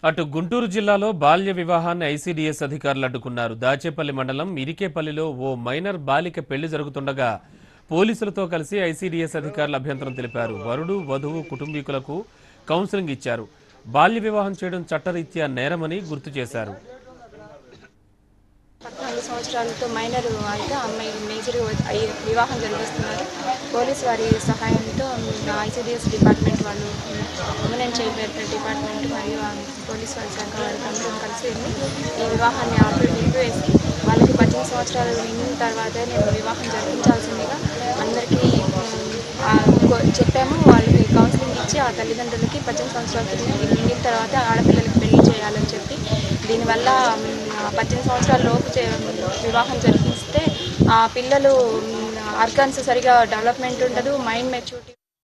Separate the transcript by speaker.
Speaker 1: అటు గుంటూరు జిల్లాలో బాల్య వివాహాన్ని ఐసీడీఎస్ అధికారులు అడ్డుకున్నారు దాచేపల్లి మండలం ఇరికేపల్లిలో ఓ మైనర్ బాలిక పెళ్లి జరుగుతుండగా పోలీసులతో కలిసి ఐసీడీఎస్ అధికారులు అభ్యంతరం తెలిపారు వరుడు వధువు కుటుంబీకులకు కౌన్సిలింగ్ ఇచ్చారు బాల్య వివాహం చేయడం చట్టరీత్యా నేరమని గుర్తు చేశారు
Speaker 2: పద్నాలుగు సంవత్సరాలతో మైనర్ అయితే అమ్మాయి మేజర్ అయ్యి వివాహం జరిపిస్తున్నారు పోలీస్ వారి సహాయంతో ఐసీడీఎస్ డిపార్ట్మెంట్ వాళ్ళు women and child welfare department మరియు ఆ పోలీస్ వారి శాఖ వారికి అందరం కలిసి వెళ్ళి ఈ వివాహాన్ని ఆపి నిలిపివేసి వాళ్ళకి పద్దెనిమిది సంవత్సరాలు నిండిన తర్వాత నేను వివాహం జరిపించాల్సిందిగా అందరికీ ఆ, కో- చెప్పాము వాళ్ళకి కౌన్సిలింగ్ ఇచ్చి ఆ తల్లిదండ్రులకి పద్దెనిమిది సంవత్సరాల నిండిన తర్వాత ఆడపిల్లలకి పెళ్లి చేయాలని చెప్పి దీనివల్ల మ్, ఆ పద్దెనిమిది సంవత్సరాల లోపు చే- వివాహం జరిపిస్తే ఆ పిల్లలు ఆర్గాన్స్ సరిగా డెవలప్మెంట్ ఉండదు మైండ్ మెచ్యూరిటీ